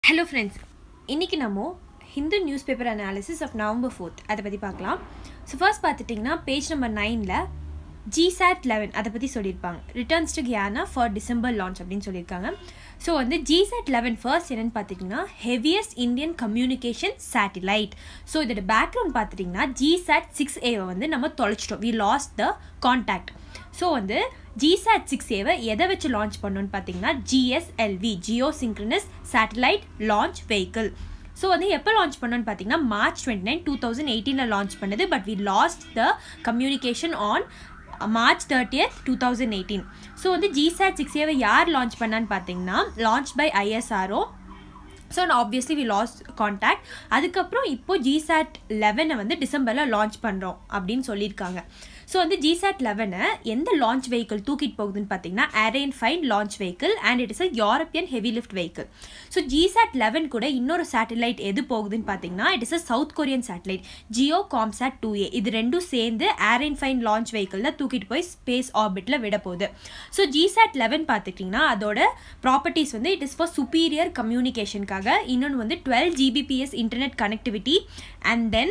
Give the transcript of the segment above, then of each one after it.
Hello friends இன்றைக்கி நம்ம Hindu news paper analysis of November fourth அதை பற்றி பார்க்கலாம் ஸோ ஃபர்ஸ்ட் பார்த்துட்டிங்கன்னா பேஜ் நம்பர் நைனில் ஜிசாட் லெவன் அதை பற்றி சொல்லியிருப்பாங்க returns to Guiana for December launch அப்படின்னு சொல்லியிருக்காங்க ஸோ வந்து ஜிசாட் லெவன் ஃபர்ஸ்ட் என்னென்னு பார்த்துட்டிங்கன்னா heaviest Indian communication satellite so இதோட பேக்ரவுண்ட் பார்த்துட்டிங்கன்னா ஜிசாட் சிக்ஸ் ஏவை வந்து நம்ம தொலைச்சிட்டோம் we lost the contact so வந்து ஜிசாட் சிக்ஸ் ஏவை எதை வச்சு லான்ச் பண்ணோன்னு பார்த்தீங்கன்னா GSLV Jio synchronous satellite launch vehicle so வந்து எப்போ லான்ச் பண்ணோன்னு பார்த்தீங்கன்னா March twenty nine two thousand எயிட்டீனில் லான்ச் பண்ணது but we lost the communication on March thirtieth two thousand eighteen so வந்து ஜிசாட் சிக்ஸ் ஏவை யார் லான்ச் பண்ணான்னு பார்த்தீங்கன்னா லான்ச் பை ஐஎஸ்ஆர்ஓ ஸோ நான் ஆப்வியஸ்லி வி லாஸ்ட் கான்டாக்ட் அதுக்கப்புறம் இப்போது ஜிசாட் லெவனை வந்து டிசம்பரில் லான்ச் பண்ணுறோம் அப்படின்னு சொல்லியிருக்காங்க ஸோ வந்து ஜிசாட் லெவனை எந்த லான்ச் வெஹிக்கிள் தூக்கிட்டு போகுதுன்னு பார்த்தீங்கன்னா Ariane five launch vehicle and it is a European heavy lift vehicle so GSAT eleven கூட இன்னொரு சேட்டலைட் எது போகுதுன்னு பார்த்தீங்கன்னா it is a South Korean satellite geo Kompsat two A இது ரெண்டும் சேர்ந்து அரேன் ஃபைன் லான்ச் வெஹிக்கிளில் தூக்கிட்டு போய் ஸ்பேஸ் ஆர்பிட்டில் விட போகுது ஸோ ஜிசாட் லெவன் பார்த்துட்டிங்கன்னா அதோட ப்ராப்பர்ட்டிஸ் வந்து இட் இஸ் ஃபார் சுப்பீரியர் கம்யூனிகேஷனுக்காக இன்னொன்று வந்து twelve Gbps internet connectivity and then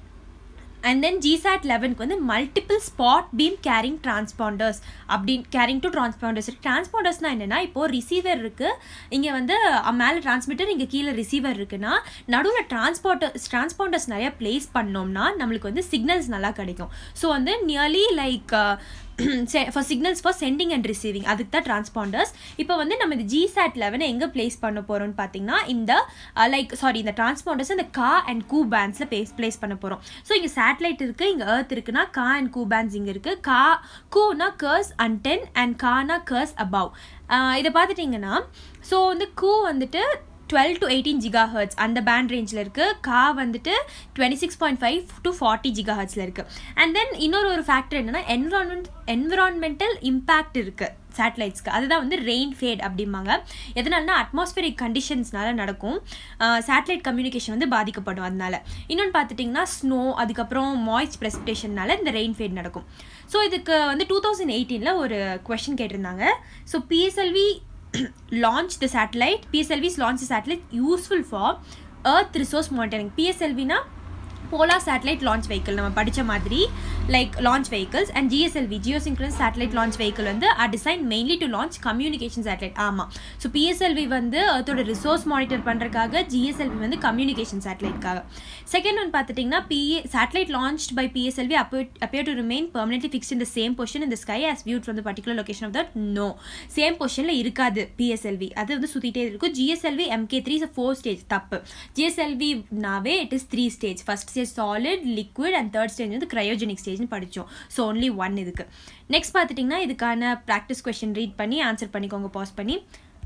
and then GSAT லெவனுக்கு வந்து multiple spot beam carrying transponders அப்படின்னு கேரிங் டு டிரான்ஸ்பாண்டர்ஸ் டிரான்ஸ்பாண்டர்ஸ்னால் என்னென்னா இப்போது ரிசீவர் இருக்குது இங்கே வந்து மேலே டிரான்ஸ்மிட்டர் இங்கே கீழே ரிசீவர் இருக்குன்னா நடுவில் டிரான்ஸ்பாண்டர் டிரான்ஸ்பாண்டர்ஸ் நிறையா பிளேஸ் பண்ணோம்னா நம்மளுக்கு வந்து சிக்னல்ஸ் நல்லா கிடைக்கும் ஸோ வந்து nearly like for signals for sending and receiving அதுக்கு தான் டிரான்ஸ்பாண்டர்ஸ் இப்போ வந்து நம்ம இந்த ஜிசாட் லெவனை எங்கே பிளேஸ் பண்ண போகிறோம்னு பார்த்தீங்கன்னா இந்த லைக் சாரி இந்த டிரான்ஸ்பாண்டர்ஸ் இந்த கா அண்ட் கூ பேண்ட்ஸில் பிளேஸ் பிளேஸ் பண்ண போகிறோம் ஸோ இங்கே சேட்டலைட் இருக்குது இங்கே ஏர்த் இருக்குன்னா கா அண்ட் கூ பேண்ட்ஸ் இங்கே இருக்குது கா கூனா கர்ஸ் அண்ட் டென் அண்ட் கானா கர்ஸ் அபவ் இதை பார்த்துட்டிங்கன்னா ஸோ வந்து கூ வந்துட்டு twelve to eighteen gigahertz அந்த பேண்ட் ரேஞ்சில் இருக்குது கா வந்துட்டு twenty six point five to forty ஜிகா ஹர்ட்ஸில் இருக்குது அண்ட் தென் இன்னொரு ஒரு ஃபேக்டர் என்னென்னா என்விரான்மெண்ட் என்விரான்மெண்டல் இம்பேக்ட் இருக்குது சேட்டலைட்ஸ்க்கு அதுதான் வந்து ரெயின் ஃபேட் அப்படிம்பாங்க எதனாலனா அட்மாஸ்பியரிக் கண்டிஷன்ஸ்னால நடக்கும் சேட்டலைட் கம்யூனிகேஷன் வந்து பாதிக்கப்படும் அதனால இன்னொன்று பார்த்துட்டிங்கன்னா ஸ்னோ அதுக்கப்புறம் மாய்ஸ்ட் ப்ரெசிபிடேஷன்னால இந்த ரெயின் ஃபேட் நடக்கும் ஸோ இதுக்கு வந்து டூ தௌசண்ட் எயிட்டீனில் ஒரு கொஷின் கேட்டிருந்தாங்க so PSLV launch the satellite PSLV's launch the satellite useful for earth resource monitoring PSLV na polar satellite launch vehicle நம்ம படித்த மாதிரி like launch vehicles and GSLV geosynchronous satellite launch vehicle வந்து are design mainly to launch communication satellite ஆமாம் so PSLV வந்து அதோட resource monitor பண்ணுறதுக்காக GSLV வந்து communication சேட்டலைட்காக செகண்ட் ஒன் பார்த்துட்டிங்கன்னா பிஏ சேட்டலைட் லான்ச் பை பிஎஸ்எல்வி அப்போ appear to remain permanently fix in the same position இந்த sky as viewed from the particular location of that no same பொசிஷனில் இருக்காது பிஎஸ்எல்வி அது வந்து சுற்றிட்டே இருக்கும் GSLV MK three four stage தப்பு ஜிஎஸ்எல்வினாவே it is three stage first stage solid liquid and third stage வந்து க்ரையோஜெனிக் ஸ்டேஜ்னு படித்தோம் ஸோ ஒன்லி ஒன் இதுக்கு நெக்ஸ்ட் பார்த்துட்டிங்கன்னா இதுக்கான ப்ராக்டிஸ் கொஷின் ரீட் பண்ணி ஆன்சர் பண்ணிக்கோங்க பாஸ் பண்ணி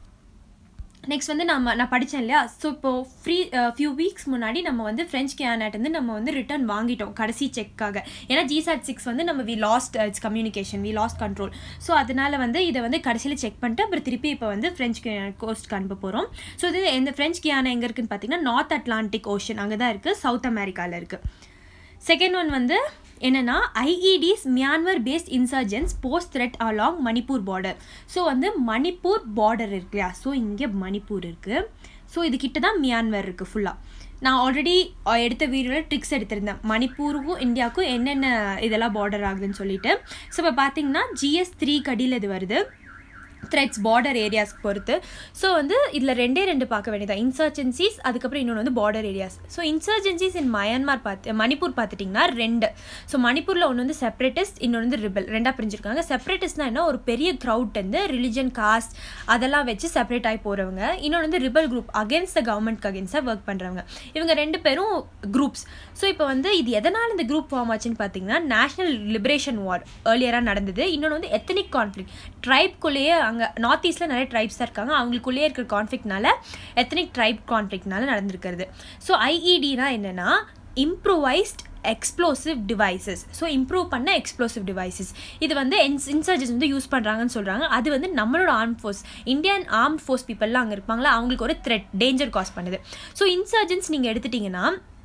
நெக்ஸ்ட் வந்து நம்ம நான் படித்தேன் இல்லையா ஸோ இப்போது ஃப்ரீ ஃபியூ வீக்ஸ் முன்னாடி நம்ம வந்து ஃப்ரெஞ்ச் கேனட் வந்து நம்ம வந்து ரிட்டர்ன் வாங்கிட்டோம் கடைசி செக்காக ஏன்னா ஜிசாட் சிக்ஸ் வந்து நம்ம we lost it's communication we lost control so அதனால் வந்து இதை வந்து கடைசியில் செக் பண்ணிட்டு அப்புறம் திருப்பி இப்போ வந்து ஃப்ரெஞ்ச் கோஸ்ட்க்கு அனுப்ப போகிறோம் ஸோ இது இந்த ஃப்ரெஞ்ச் கியானா எங்கே இருக்குன்னு பார்த்தீங்கன்னா நார்த் அட்லாண்டிக் ஓஷன் அங்கே தான் இருக்குது சவுத் அமெரிக்காவில் இருக்குது செகண்ட் ஒன் வந்து என்னென்னா IEDs Myanmar based insurgence posed threat along Manipur border so வந்து மணிப்பூர் பார்டர் இருக்கு இல்லையா ஸோ இங்கே மணிப்பூர் இருக்குது ஸோ இது கிட்ட தான் மியான்மர் இருக்குது ஃபுல்லாக நான் ஆல்ரெடி எடுத்த வீடியோவில் ட்ரிக்ஸ் எடுத்திருந்தேன் மணிப்பூருக்கும் இந்தியாவுக்கும் என்னென்ன இதெல்லாம் பார்டர் ஆகுதுன்னு சொல்லிட்டு ஸோ இப்போ பார்த்தீங்கன்னா ஜிஎஸ் த்ரீ கடியில் இது வருது த்ரெட்ஸ் பார்டர் ஏரியாஸ்க்கு பொறுத்து ஸோ வந்து இதில் ரெண்டே ரெண்டு பார்க்க வேண்டியதான் இன்சர்ஜென்சிஸ் அதுக்கப்புறம் இன்னொன்று வந்து border areas so insurgencies in Myanmar பார்த்து மணிப்பூர் பார்த்துட்டிங்கன்னா ரெண்டு ஸோ மணிப்பூரில் ஒன்று வந்து செப்பரேட்டிஸ்ட் இன்னொன்று வந்து ரிபல் ரெண்டாக பிரிஞ்சிருக்காங்க செப்பரேட்டிஸ்ட்னா என்ன ஒரு பெரிய க்ரௌட் வந்து ரிலிஜன் காஸ்ட் அதெல்லாம் வச்சு செப்பரேட் ஆகி போகிறவங்க இன்னொன்று வந்து ரிபல் குரூப் அகேன்ஸ்ட் த கவர்மெண்ட்க்கு அகேன்ஸ்டாக ஒர்க் பண்ணுறவங்க இவங்க ரெண்டு பேரும் குரூப்ஸ் ஸோ இப்போ வந்து இது எதனால் இந்த குரூப் ஃபார்ம் ஆச்சுன்னு பார்த்தீங்கன்னா நேஷனல் லிபரேஷன் வார் ஏர்லியராக நடந்தது இன்னொன்று வந்து எத்தனிக் கான்ஃப்ளிக் ட்ரைப்குள்ளேயே அங்கே நார்த் ஈஸ்ட்டில் நிறைய ட்ரைப்ஸ் தான் இருக்காங்க அவங்களுக்குள்ளேயே இருக்கிற கான்ஃப்ளிக்னால எத்தனிக் ட்ரைப் கான்ஃப்ளிக்னால நடந்திருக்கிறது ஸோ ஐஇடினா என்னென்னா improvised explosive devices so improve பண்ண எக்ஸ்ப்ளோசிவ் டிவைசஸ் இது வந்து இன்ஸ் இன்சர்ஜன்ஸ் வந்து யூஸ் பண்ணுறாங்கன்னு சொல்கிறாங்க அது வந்து நம்மளோட arm force Indian arm force பீப்பிள்லாம் அங்கே இருப்பாங்களா அவங்களுக்கு ஒரு த்ரெட் டேஞ்சர் காஸ் பண்ணுது ஸோ இன்சர்ஜன்ஸ் நீங்கள் எடுத்துட்டிங்கன்னா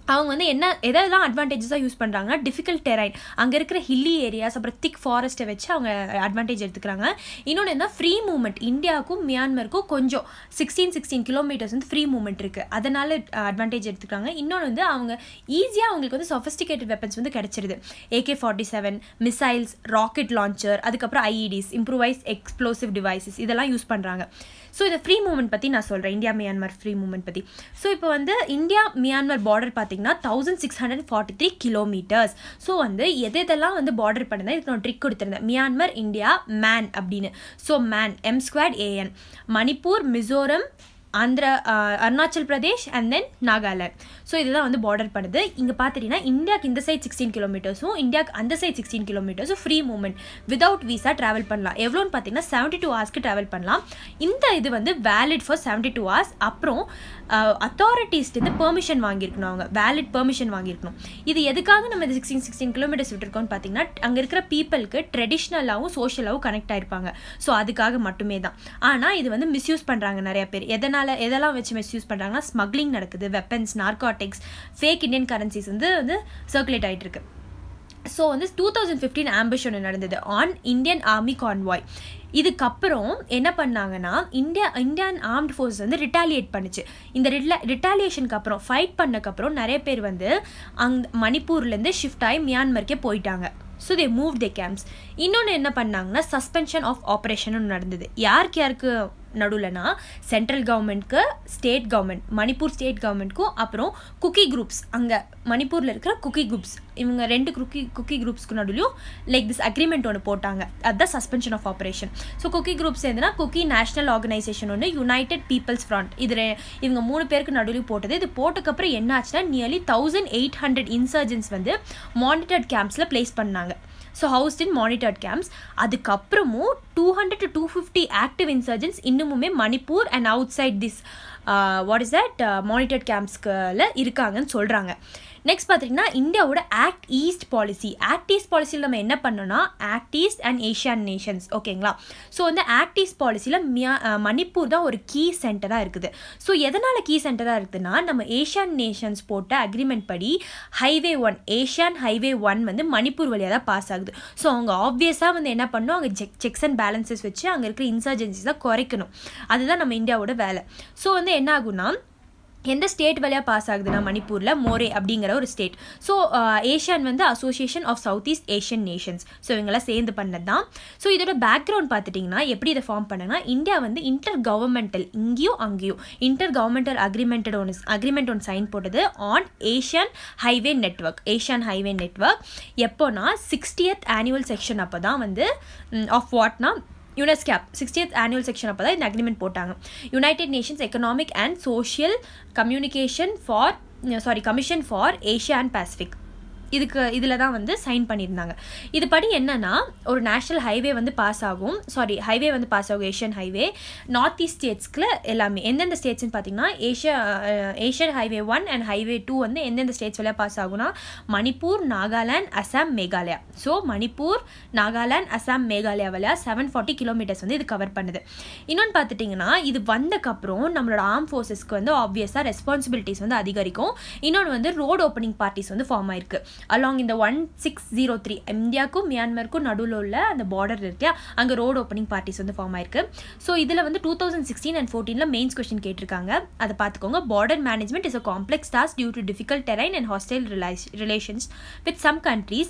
அவங்க வந்து என்ன எதெல்லாம் அட்வான்டேஜஸாக யூஸ் பண்ணுறாங்கன்னா டிஃபிகல்ட் டெரைன் அங்கே இருக்கிற ஹில்லி ஏரியாஸ் அப்புறம் திக் ஃபாரஸ்ட்டை வச்சு அவங்க அட்வான்டேஜ் எடுத்துக்கிறாங்க இன்னொன்று என்ன ஃப்ரீ மூவ்மெண்ட் இந்தியாவுக்கும் மியான்மருக்கும் கொஞ்சம் சிக்ஸ்டீன் சிக்ஸ்டீன் கிலோமீட்டர்ஸ் வந்து ஃப்ரீ மூவ்மெண்ட் இருக்குது அதனால் அட்வான்டேஜ் எடுத்துக்கிறாங்க இன்னொன்று வந்து அவங்க ஈஸியாக அவங்களுக்கு வந்து சொஃபிஸ்டிகேட்டட் வெப்பன்ஸ் வந்து கிடச்சிருது AK forty seven missiles rocket launcher அதுக்கப்புறம் ஐஇடிஸ் இம்ப்ரூவைஸ் எக்ஸ்ப்ளோசிவ் டிவைசஸ் இதெல்லாம் யூஸ் பண்ணுறாங்க ஸோ இந்த ஃப்ரீ மூவ்மெண்ட் பற்றி நான் சொல்கிறேன் இந்தியா மியான்மர் ஃப்ரீ மூவ்மெண்ட் பற்றி ஸோ இப்போ வந்து இந்தியா மியான்மர் பார்டர் பார்த்தீங்கன்னா thousand six hundred forty three kilometres so வந்து எது எதெல்லாம் வந்து பார்டர் பண்ணுறேன் இதுக்கு நான் ட்ரிக் கொடுத்துருந்தேன் மியான்மர் இந்தியா மேன் அப்படின்னு so man M squad AN Manipur Mizoram Andhra Arunachal Pradesh and then Nagaland so இதுதான் வந்து பார்டர் பண்ணுது இங்கே பார்த்துட்டிங்கன்னா இந்தியாவுக்கு இந்த சைட் சிக்ஸ்டீன் கிலோமீட்டர்ஸும் இந்தியாவுக்கு அந்த சைட் சிக்ஸ்டீன் கிலோமீட்டர்ஸும் free movement without visa travel பண்ணலாம் எவ்வளோன்னு பார்த்தீங்கன்னா செவன்ட்டி டூ ஹவர்ஸ்க்கு ட்ராவல் பண்ணலாம் இந்த இது வந்து valid for seventy two hours அப்புறம் அத்தாரிட்டிஸ்ட்டு பெர்மிஷன் வாங்கியிருக்கணும் அவங்க வேலிட் பெர்மிஷன் வாங்கியிருக்கணும் இது எதுக்காக நம்ம இந்த சிக்ஸ்டீன் சிக்ஸ்டீன் கிலோமீட்டர்ஸ் விட்டுருக்கோம்னு பார்த்தீங்கன்னா அங்கே இருக்கிற பீப்புளுக்கு ட்ரெடிஷ்னலாகவும் சோஷியலாகவும் கனெக்ட் ஆயிருப்பாங்க ஸோ அதுக்காக மட்டுமே தான் ஆனால் இது வந்து மிஸ்யூஸ் பண்ணுறாங்க நிறைய பேர் எதனால் எதெல்லாம் வச்சு மிஸ்யூஸ் பண்ணுறாங்கன்னா ஸ்மக்லிங் நடக்குது weapons narcotics fake Indian currencies வந்து வந்து சர்க்குலேட் ஆகிட்டு இருக்கு ஸோ வந்து டூ தௌசண்ட் ஃபிஃப்டீன் ஆம்பிஷன் ஒன்று நடந்தது ஆன் இந்தியன் ஆர்மி கான்வாய் இதுக்கப்புறம் என்ன பண்ணாங்கன்னா இந்தியா இந்தியன் ஆர்ம்ட் ஃபோர்ஸ் வந்து ரிட்டாலியேட் பண்ணுச்சு இந்த ரிட்டா ரிட்டாலியேஷனுக்கு அப்புறம் ஃபைட் பண்ணக்கப்புறம் நிறைய பேர் வந்து அங் மணிப்பூர்லேருந்து ஷிஃப்ட் ஆகி மியான்மருக்கே போயிட்டாங்க so they move they camps இன்னொன்று என்ன பண்ணாங்கன்னா சஸ்பென்ஷன் ஆஃப் ஆப்ரேஷன் நடந்தது யாருக்கு யாருக்கு நடுவில்னா சென்ட்ரல் கவர்மெண்ட்க்கு ஸ்டேட் கவர்மெண்ட் மணிப்பூர் ஸ்டேட் கவர்மெண்ட்க்கும் அப்புறம் குக்கி குரூப்ஸ் அங்கே மணிப்பூரில் இருக்கிற குக்கி குரூப்ஸ் இவங்க ரெண்டு குக்கி குக்கி குரூப்ஸ்க்கு நடுவிலையும் லைக் திஸ் அக்ரிமெண்ட் ஒன்று போட்டாங்க அதுதான் suspension of operation so Kuki groups எதுனா குக்கி நேஷனல் ஆர்கனைசேஷன் ஒன்று யுனைடெட் பீப்புள்ஸ் ஃப்ரண்ட் இது இவங்க மூணு பேருக்கு நடுவில் போட்டது இது போட்டதுக்கப்புறம் என்ன ஆச்சுன்னா nearly thousand eight hundred insurgence வந்து மானிட்டர்ட் கேம்ப்ஸில் பிளேஸ் பண்ணாங்க so housed in monitored camps அதுக்கப்புறமும் two hundred to two fifty active insurgence இன்னுமுமே Manipur and outside this what is that monitored கேம்ப்ஸ்கில் இருக்காங்கன்னு சொல்கிறாங்க நெக்ஸ்ட் பார்த்தீங்கன்னா இந்தியாவோட act east policy act east பாலிசியில் நம்ம என்ன பண்ணோம்னா act east and Asian nations ஓகேங்களா ஸோ வந்து ஆக்ட் ஈஸ்ட் பாலிசியில் மியா மணிப்பூர் தான் ஒரு கீ சென்டராக இருக்குது ஸோ எதனால் கீ சென்டராக இருக்குதுன்னா நம்ம ஏஷியன் நேஷன்ஸ் போட்ட அக்ரிமெண்ட் படி highway one Asian highway one வந்து மணிப்பூர் வழியாக தான் பாஸ் ஆகுது ஸோ அவங்க ஆப்வியஸாக வந்து என்ன பண்ணணும் அங்கே செக் செக்ஸ் அண்ட் பேலன்சஸ் வச்சு அங்கே இருக்கிற இன்சர்ஜென்சிஸ் தான் குறைக்கணும் அதுதான் நம்ம இந்தியாவோட வேலை ஸோ வந்து என்ன ஆகும்னா எந்த ஸ்டேட் வழியாக பாஸ் ஆகுதுன்னா மணிப்பூரில் மோரே அப்படிங்கிற ஒரு ஸ்டேட் ஸோ ஏஷியன் வந்து association of South East Asian nations so இவங்கெல்லாம் சேர்ந்து பண்ணது தான் ஸோ இதோட பேக்ரவுண்ட் பார்த்துட்டிங்கன்னா எப்படி இதை ஃபார்ம் பண்ணாங்கன்னா இந்தியா வந்து இன்டர் கவர்மெண்டல் இங்கேயும் அங்கேயும் இன்டர் கவர்மெண்டல் அக்ரிமெண்டட் ஒன்று அக்ரிமெண்ட் ஒன்று சைன் போட்டது on Asian highway network Asian highway network எப்போனா சிக்ஸ்டியத் ஆனுவல் செக்ஷன் அப்போ தான் வந்து ஆஃப் வாட்னா யுனெஸ்கேப் சிக்ஸ்டியத் ஆனுவல் செக்ஷன் அப்போ தான் இந்த அக்ரிமெண்ட் போட்டாங்க United Nations economic and social communication for sorry commission for Asia and Pacific இதுக்கு இதில் தான் வந்து சைன் பண்ணியிருந்தாங்க இது படி என்னன்னா ஒரு நேஷ்னல் ஹைவே வந்து பாஸ் ஆகும் சாரி ஹைவே வந்து பாஸ் ஆகும் ஏஷியன் ஹைவே நார்த் ஈஸ்ட் ஸ்டேட்ஸ்க்கு எல்லாமே எந்தெந்த ஸ்டேட்ஸ்னு பார்த்தீங்கன்னா Asia Asian highway one and highway two வந்து எந்தெந்த ஸ்டேட்ஸ் வழியாக பாஸ் ஆகும்னா மணிப்பூர் நாகாலாந்து அசாம் மேகாலயா ஸோ மணிப்பூர் நாகாலாந்து அசாம் மேகாலயா வழியாக செவன் ஃபார்ட்டி கிலோமீட்டர்ஸ் வந்து இது கவர் பண்ணுது இன்னொன்று பார்த்துட்டிங்கன்னா இது வந்தக்கப்புறம் நம்மளோட ஆர்ம் ஃபோர்ஸஸ்க்கு வந்து ஆப்வியஸாக ரெஸ்பான்சிபிலிட்டிஸ் வந்து அதிகரிக்கும் இன்னொன்று வந்து ரோடு ஓப்பனிங் பார்ட்டிஸ் வந்து ஃபார்ம் ஆயிருக்கு அலாங் இந்த ஒன் சிக்ஸ் ஜீரோ த்ரீ இந்தியாவுக்கும் மியான்மருக்கும் நடுவில் உள்ள அந்த பார்டர் இருக்கு அங்கே ரோடு ஓப்பனிங் பார்ட்டிஸ் வந்து ஃபார்ம் ஆயிருக்கு ஸோ இதில் வந்து டூ தௌசண்ட் சிக்ஸ்டீன் அண்ட் ஃபோர்டீனில் மெயின்ஸ் கொஸ்டின் கேட்டிருக்காங்க அதை பார்த்துக்கோங்க border management is a complex task due to difficult terrain and hostile relations with some countries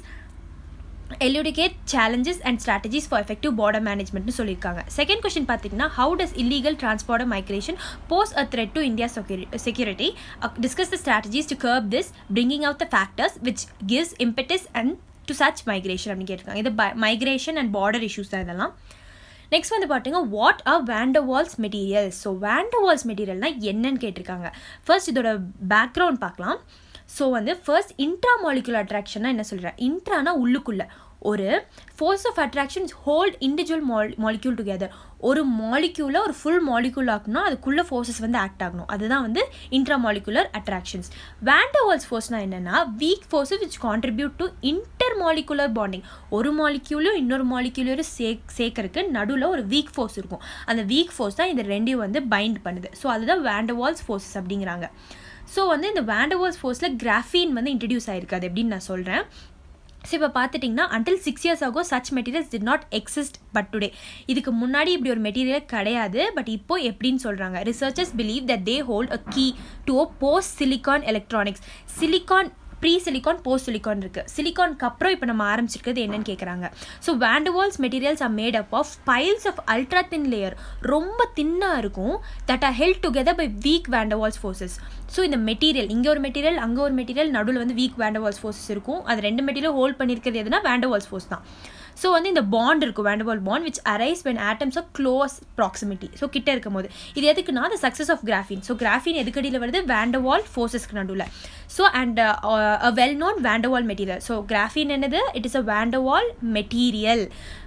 elucidate challenges and strategies for effective border மேனேஜ்மெண்ட்னு சொல்லியிருக்காங்க second question பார்த்தீங்கன்னா how does illegal transborder migration pose a threat to India security discuss the strategies to curb this bringing out the factors which gives impetus and to such migration அப்படின்னு கேட்டிருக்காங்க இது migration and border issues தான் இதெல்லாம் next வந்து பார்த்தீங்கன்னா what are van der Waals materials so van der Waals மெட்டீரியல்னால் என்னன்னு கேட்டிருக்காங்க ஃபர்ஸ்ட் இதோட பேக்ரவுண்ட் பார்க்கலாம் ஸோ வந்து ஃபர்ஸ்ட் இன்ட்ரா மாலிகுலர் அட்ராக்ஷன்னா என்ன சொல்கிறேன் இன்ட்ரானா உள்ளுக்குள்ளே ஒரு force of attractions hold individual மால் மாலிக்யூல் டுகெதர் ஒரு மாலிக்யூலை ஒரு ஃபுல் மாலிக்யூல் ஆகணும் அதுக்குள்ளே ஃபோர்ஸஸ் வந்து ஆக்ட் ஆகணும் அதுதான் வந்து இன்ட்ரா மாலிகுலர் அட்ராக்ஷன்ஸ் வேண்டவால்ஸ் ஃபோர்ஸ்னால் என்னென்னா weak forces which contribute to inter molecular bonding ஒரு மாலிக்யூலையும் இன்னொரு மாலிக்யூலையும் சே சேர்க்கறதுக்கு நடுவில் ஒரு வீக் ஃபோர்ஸ் இருக்கும் அந்த வீக் ஃபோர்ஸ் தான் இந்த ரெண்டையும் வந்து பைண்ட் பண்ணுது ஸோ அதுதான் வேண்டவால்ஸ் ஃபோர்ஸஸ் அப்படிங்கிறாங்க ஸோ வந்து இந்த வேண்டவால்ஸ் ஃபோர்ஸில் கிராஃபீன் வந்து இன்ட்ரடியூஸ் ஆயிருக்கு அது எப்படின்னு நான் சொல்கிறேன் ஸோ இப்போ பார்த்துட்டிங்கன்னா until six years ago such materials did not exist but today இதுக்கு முன்னாடி இப்படி ஒரு மெட்டீரியல் கிடையாது பட் இப்போ எப்படின்னு சொல்கிறாங்க researchers believe that they hold a key to a post silicon electronics silicon pre silicon post silicon இருக்குது சிலிகானுக்கு அப்புறம் இப்போ நம்ம ஆரம்பிச்சிருக்கிறது என்னன்னு கேட்குறாங்க so van der Waals materials are made up of piles of ultra thin layer ரொம்ப தின்னாக இருக்கும் that are held together by weak van der Waals forces so இந்த மெட்டீரியல் இங்கே ஒரு மெட்டீரியல் அங்கே ஒரு மெட்டீரியல் நடுவில் வந்து வீக் வேண்டவால்ஸ் ஃபோர்ஸஸ் இருக்கும் அது ரெண்டு மெட்டீரியல் ஹோல்ட் பண்ணியிருக்கிறது எதுனா வேண்டவால்ஸ் ஃபோர்ஸ் தான் ஸோ வந்து இந்த பாண்ட் இருக்கும் van der Waal bond which arise when atoms of close proximity so கிட்ட இருக்கும் போது இது எதுக்குன்னா the success of graphene so graphene எதுக்கடியில் வருது வேண்டவால் ஃபோர்ஸஸ்க்கு நடுவில் so and a well known van der Waal material so graphene என்னது it is a van der Waal material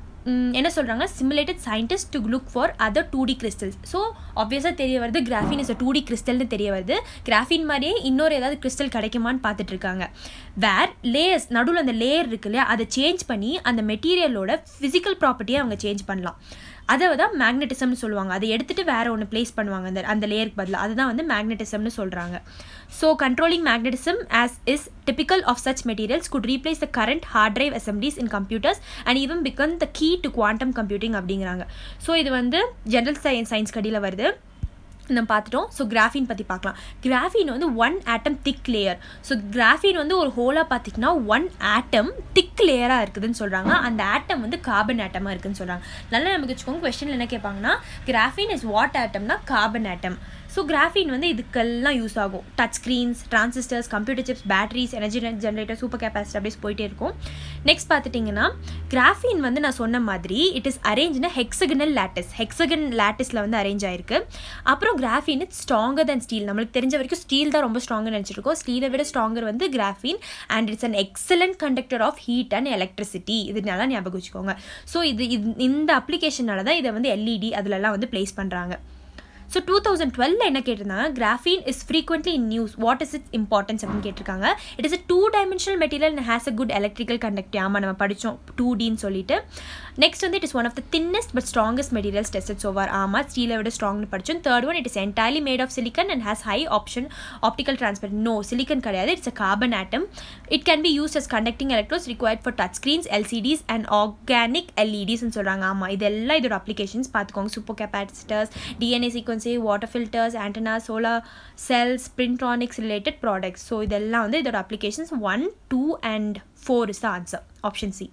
என்ன சொல்கிறாங்க simulated scientist to look for other two D crystals so ஆப்வியஸாக தெரிய வருது graphene is a two D கிறிஸ்டல்னு தெரிய வருது கிராஃபின் மாதிரியே இன்னொரு ஏதாவது கிறிஸ்டல் கிடைக்குமான்னு பார்த்துட்டு இருக்காங்க வேர் லேயர்ஸ் நடுவில் அந்த லேயர் இருக்கு இல்லையா அதை சேஞ்ச் பண்ணி அந்த மெட்டீரியலோட ஃபிசிக்கல் ப்ராப்பர்ட்டியை அவங்க சேஞ்ச் பண்ணலாம் அதை தான் மேக்னட்டிசம்னு சொல்லுவாங்க அதை எடுத்துகிட்டு வேறு ஒன்று ப்ளேஸ் பண்ணுவாங்க அந்த அந்த லேயருக்கு பதிலாக அதுதான் வந்து மேக்னட்டிசம்னு சொல்கிறாங்க so controlling magnetism as is typical of such materials could replace the current hard drive assemblies in computers and even become the key to quantum computing அப்படிங்கிறாங்க ஸோ இது வந்து ஜென்ரல் சயின்ஸ் சயின்ஸ் கடியில் வருது நம்ம பார்த்துட்டோம் ஸோ கிராஃபின் பற்றி பார்க்கலாம் graphene வந்து one atom thick layer so graphene வந்து ஒரு ஹோலாக பார்த்திங்கன்னா ஒன் ஆட்டம் திக் லேயராக இருக்குதுன்னு சொல்கிறாங்க அந்த ஆட்டம் வந்து கார்பன் ஆட்டமாக இருக்குதுன்னு சொல்கிறாங்க நல்லா நமக்கு வச்சுக்கோங்க கொஸ்டினில் என்ன கேட்பாங்கன்னா கிராஃபின் இஸ் வாட் ஆட்டம்னா கார்பன் ஆட்டம் ஸோ கிராஃபின் வந்து இதுக்கெல்லாம் யூஸ் ஆகும் touch screens transistors computer chips batteries energy generator super capacity அப்படியே போயிட்டே இருக்கும் நெக்ஸ்ட் பார்த்துட்டிங்கன்னா கிராஃபின் வந்து நான் சொன்ன மாதிரி இட் இஸ் அரேஞ்ச்னா ஹெக்ஸகனல் லேட்டிஸ் ஹெக்ஸகன் லேட்டிஸில் வந்து அரேஞ்ச் ஆயிருக்கு அப்புறம் graphene it's stronger than steel நம்மளுக்கு தெரிஞ்ச வரைக்கும் ஸ்டீல் தான் ரொம்ப ஸ்ட்ராங்காக நினச்சிருக்கோம் ஸ்டீலை விட ஸ்ட்ராங்கர் வந்து graphene and it's an excellent conductor of heat and electricity இது நல்லா ஞாபகம் வச்சுக்கோங்க ஸோ இது இந்த அப்ளிகேஷனால தான் இதை வந்து எல்இடி அதிலெல்லாம் வந்து ப்ளேஸ் பண்ணுறாங்க ஸோ டூ தௌசண்ட் டுவெல்ல என்ன கேட்டிருந்தாங்க graphene is frequently in news what is its importance அப்படின்னு கேட்டிருக்காங்க it is a two dimensional material and has a good electrical conductive ஆமாம் நம்ம படித்தோம் டூ டின்னு சொல்லிட்டு நெக்ஸ்ட் வந்து it is one of the thinnest but strongest materials tested so far ஆமாம் ஸ்டீலை விட ஸ்ட்ராங்னு படித்தோம் third one it is entirely made of silicon and has high option optical transfer no silicon கிடையாது it's a carbon atom it can be use as conducting electrodes required for touch screens LCDs and organic எல்இடிஸ்னு சொல்கிறாங்க ஆமாம் இதெல்லாம் இதோட applications பார்த்துக்கோங்க super capacitors DNA சீக்வன்ஸே water filter filters, antennas, solar cells, printonics related products. So இதெல்லாம் வந்து இதோட applications 1, 2 and 4 is the answer. Option C.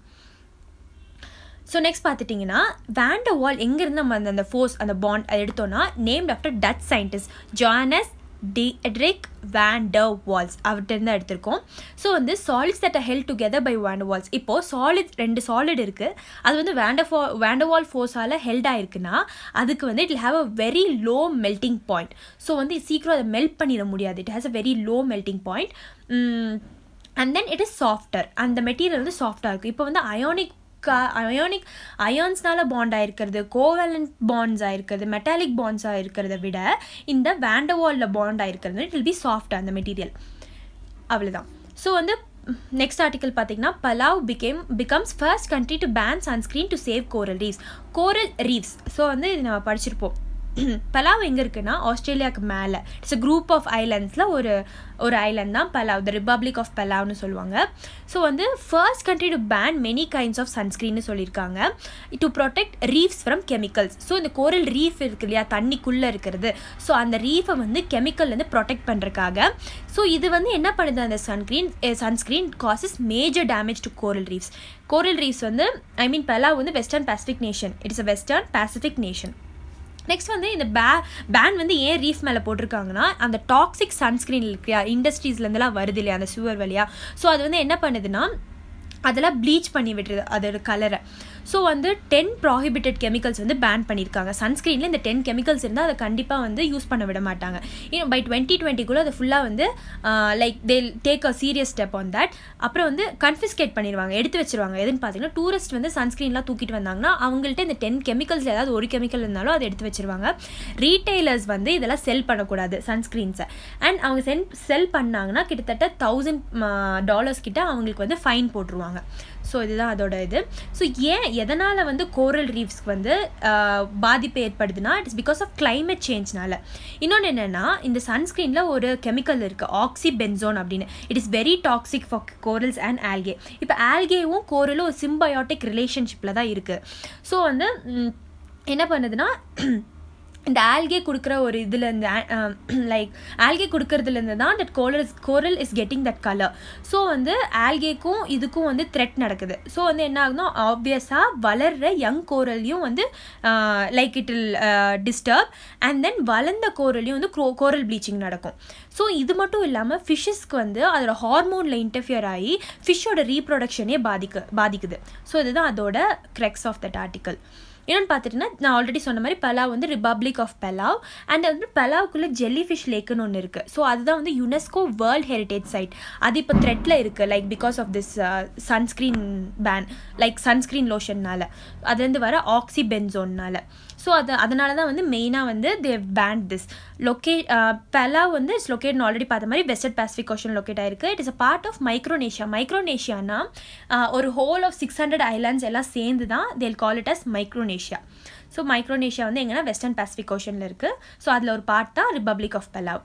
So next பார்த்துட்டிங்கன்னா வேண்ட வால் எங்கேருந்து நம்ம அந்த அந்த ஃபோர்ஸ் அந்த பாண்ட் அதை எடுத்தோன்னா named after Dutch scientist Johannes Diderik van der Waals அவர்கிட்ட எடுத்திருக்கோம் ஸோ வந்து solids that held together by van der Waals இப்போது சாலிட் ரெண்டு சாலிட் இருக்குது அது வந்து வேண்டர் ஃபோ வேண்டர்வால் ஃபோர்ஸால் ஹெல்ட் ஆயிருக்குன்னா அதுக்கு வந்து it have a very low melting point so வந்து சீக்கிரம் அதை மெல்ட் பண்ணிட முடியாது it has a very low melting point and then it is softer அந்த மெட்டீரியல் வந்து சாஃப்டாக இருக்கும் இப்போ வந்து அயோனிக் அயோனிக் அயான்ஸ்னால பாண்ட் ஆயிருக்கிறது கோவேலண்ட் பாண்ட்ஸ் ஆயிருக்கிறது மெட்டாலிக் பாண்ட்ஸ் ஆயிருக்கிறத விட இந்த வேண்டவாலில் பாண்ட் ஆயிருக்கிறது இட் வில் பி சாஃப்ட் அந்த மெட்டீரியல் அவ்வளோதான் ஸோ வந்து நெக்ஸ்ட் ஆர்டிக்கல் பார்த்தீங்கன்னா Palau became becomes first country to ban sunscreen to save coral reefs coral reefs so வந்து இது நம்ம படிச்சிருப்போம் பலாவ் எங்கே இருக்குன்னா ஆஸ்திரேலியாவுக்கு மேலே இட்ஸ் அ குரூப் ஆஃப் ஐலண்ட்ஸில் ஒரு ஒரு ஐலண்ட் தான் பலாவ் த ரிப்பப்ளிக் ஆஃப் பலாவ்னு சொல்லுவாங்க ஸோ வந்து first country to ban many kinds of சன்ஸ்க்ரீன்னு சொல்லியிருக்காங்க to protect reefs from chemicals so இந்த கோரல் ரீஃப் இருக்கு இல்லையா தண்ணிக்குள்ளே இருக்கிறது ஸோ அந்த ரீஃபை வந்து கெமிக்கல்லேருந்து ப்ரொடெக்ட் பண்ணுறக்காக ஸோ இது வந்து என்ன பண்ணுது அந்த sunscreen sunscreen causes major damage to coral reefs coral reefs வந்து ஐ மீன் பலாவ் வந்து western Pacific nation it's a western Pacific nation next வந்து இந்த பே பேன் வந்து ஏன் ரீஃப் மேலே போட்டிருக்காங்கன்னா அந்த டாக்ஸிக் சன்ஸ்க்ரீன் இருக்கு இல்லையா இண்டஸ்ட்ரீஸ்லேருந்துலாம் வருது இல்லையா அந்த சுவர் வழியாக ஸோ அது வந்து என்ன பண்ணுதுன்னா அதெல்லாம் ப்ளீச் பண்ணி விட்டுருது அதோட கலரை ஸோ வந்து டென் ப்ராஹிபிட்டட் கெமிக்கல்ஸ் வந்து பேன் பண்ணியிருக்காங்க சன்ஸ்க்ரீனில் இந்த டென் கெமிக்கல்ஸ் இருந்தால் அதை கண்டிப்பாக வந்து யூஸ் பண்ண விட மாட்டாங்க இன்னும் பை டுவெண்ட்டி டுவெண்ட்டிக்குள்ளே அதை ஃபுல்லாக வந்து like they take a serious step on that அப்புறம் வந்து கன்ஃபிஸ்கேட் பண்ணிடுவாங்க எடுத்து வச்சிருவாங்க எதுன்னு பார்த்தீங்கன்னா டூரிஸ்ட் வந்து சன்ஸ்க்ரீன்லாம் தூக்கிட்டு வந்தாங்கன்னா அவங்கள்ட்ட இந்த டென் கெமிக்கல்ஸ் ஏதாவது ஒரு கெமிக்கல் இருந்தாலும் அதை எடுத்து வச்சிருவாங்க ரீட்டைலர்ஸ் வந்து இதெல்லாம் செல் பண்ணக்கூடாது சன்ஸ்க்ரீன்ஸை அண்ட் அவங்க செல் செல் பண்ணாங்கன்னா கிட்டத்தட்ட தௌசண்ட் டாலர்ஸ் கிட்ட அவங்களுக்கு வந்து ஃபைன் போட்டுருவாங்க ஸோ இதுதான் அதோட இது ஸோ ஏன் எதனால் வந்து கோரல் ரீஃப்ஸ்க்கு வந்து பாதிப்பு ஏற்படுதுன்னா இட்ஸ் பிகாஸ் ஆஃப் கிளைமேட் சேஞ்ச்னால இன்னொன்று என்னென்னா இந்த சன்ஸ்க்ரீனில் ஒரு கெமிக்கல் இருக்குது ஆக்சி பென்சோன் அப்படின்னு it is very toxic for corals and algae இப்போ ஆல்கேவும் கோரலும் ஒரு சிம்பயோட்டிக் ரிலேஷன்ஷிப்பில் தான் இருக்குது ஸோ வந்து என்ன பண்ணுதுன்னா இந்த ஆல்கே கொடுக்குற ஒரு இதுலேருந்து லைக் ஆல்கே கொடுக்கறதுலேருந்து தான் that coral is coral is getting that colour so வந்து ஆல்கேக்கும் இதுக்கும் வந்து த்ரெட் நடக்குது ஸோ வந்து என்ன ஆகுதுன்னா ஆப்வியஸாக வளர்கிற யங் கோரல்லையும் வந்து like it will disturb and then வளர்ந்த கோரல்லையும் வந்து க்ரோ கோரல் ப்ளீச்சிங் நடக்கும் ஸோ இது மட்டும் இல்லாமல் ஃபிஷ்ஷஸ்க்கு வந்து அதோட ஹார்மோனில் இன்டர்ஃபியர் ஆகி ஃபிஷ்ஷோட ரீப்ரொடக்ஷனே பாதிக்க பாதிக்குது ஸோ இதுதான் அதோட க்ரெக்ஸ் ஆஃப் தட் ஆர்டிக்கல் என்னென்னு பார்த்துட்டுன்னா நான் ஆல்ரெடி சொன்ன மாதிரி பலாவ் வந்து ரிபப்ளிக் ஆஃப் பலாவ் அண்ட் வந்து பலாவுக்குள்ளே ஜெல்லி ஃபிஷ் லேக்குன்னு ஒன்று இருக்குது ஸோ அதுதான் வந்து யுனெஸ்கோ வேர்ல்ட் ஹெரிட்டேஜ் சைட் அது இப்போ த்ரெட்டில் இருக்குது like because of this sunscreen ban like sunscreen லோஷன்னால் அதுலேருந்து வர ஆக்சி பென்சோன்னால் ஸோ அது அதனால தான் வந்து மெயினாக வந்து தேவ் பேண்ட் திஸ் லொக்கே பெலாவ் வந்து இட்ஸ் லொக்கேட் ஆல்ரெடி பார்த்த மாதிரி வெஸ்டர்ன் பேசிஃபிக் ஓஷன் லொக்கேட் ஆயிருக்கு it is a part of Micronesia மைக்ரோனேஷியானா ஒரு whole of six hundred islands எல்லாம் சேர்ந்து தான் they'll call it as Micronesia so Micronesia வந்து எங்கன்னா வெஸ்டர்ன் பேசிஃபிக் ஓஷனில் இருக்குது ஸோ அதில் ஒரு பார்ட் தான் republic of Palau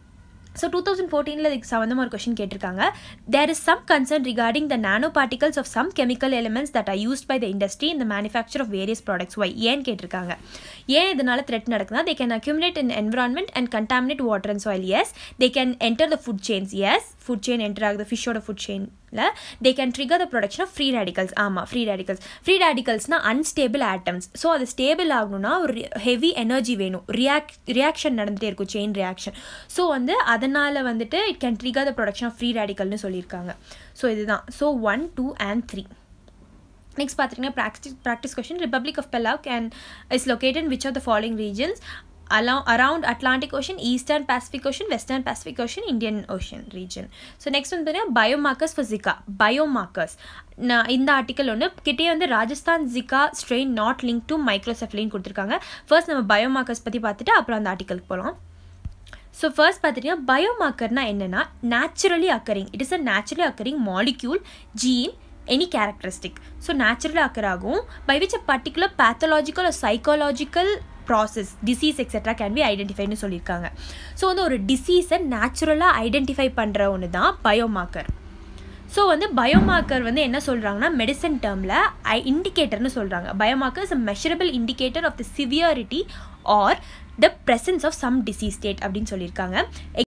so two thousand ஃபோர்டீனில் இதுக்கு சம்மந்தமாக ஒரு கொஷின் கேட்டிருக்காங்க there is some concern regarding the nano particles of some chemical elements that are used by the industry in the manufacture of various products why ஏன்னு கேட்டிருக்காங்க ஏன் இதனால threat நடக்குதுன்னா they can accumulate in environment and contaminate water and soil as they can enter the food chains as food chain enter ஆகுது ஃபிஷ்ஷோட food chain they can trigger the production of free radicals ஆமாம் free radicals free ரேடிகல்ஸ்னால் unstable atoms so அது stable ஆகணும்னா ஒரு heavy energy வேணும் ரியாக் reaction நடந்துகிட்டே இருக்கும் செயின் ரியாக்ஷன் ஸோ வந்து அதனால் வந்துட்டு it can trigger the production of free ரேடிக்கல்னு சொல்லியிருக்காங்க ஸோ இதுதான் so one two and three next பார்த்துட்டிங்கன்னா practice practice question republic of Palau can is located which of the following regions along around Atlantic Ocean, Eastern Pacific Ocean, Western Pacific Ocean, Indian Ocean region. So next வந்து பார்த்தீங்கன்னா biomarkers for Zika biomarkers நான் இந்த article ஒன்று கிட்டே வந்து Rajasthan Zika strain not link to மைக்ரோசெஃப்லின்னு கொடுத்துருக்காங்க first நம்ம பயோமார்க்கர்ஸ் பற்றி பார்த்துட்டு அப்புறம் அந்த ஆர்டிக்கலுக்கு போகலாம் ஸோ ஃபர்ஸ்ட் பார்த்துட்டிங்கன்னா பயோமார்க்கர்னா என்னென்னா naturally occurring it is a naturally occurring molecule gene any characteristic so நேச்சுரலாக அக்கர் ஆகும் by which a particular pathological psychological process disease etcetera can be ஐடென்டிஃபைன்னு சொல்லியிருக்காங்க ஸோ வந்து ஒரு டிசீஸை நேச்சுரலாக ஐடென்டிஃபை பண்ணுற ஒன்று தான் பயோமார்க்கர் ஸோ வந்து பயோமார்க்கர் வந்து என்ன சொல்கிறாங்கன்னா மெடிசன் டேர்மில் ஐ இண்டிகேட்டர்னு சொல்கிறாங்க biomarker is a measurable indicator of the severity or the presence of some disease state அப்படின்னு சொல்லியிருக்காங்க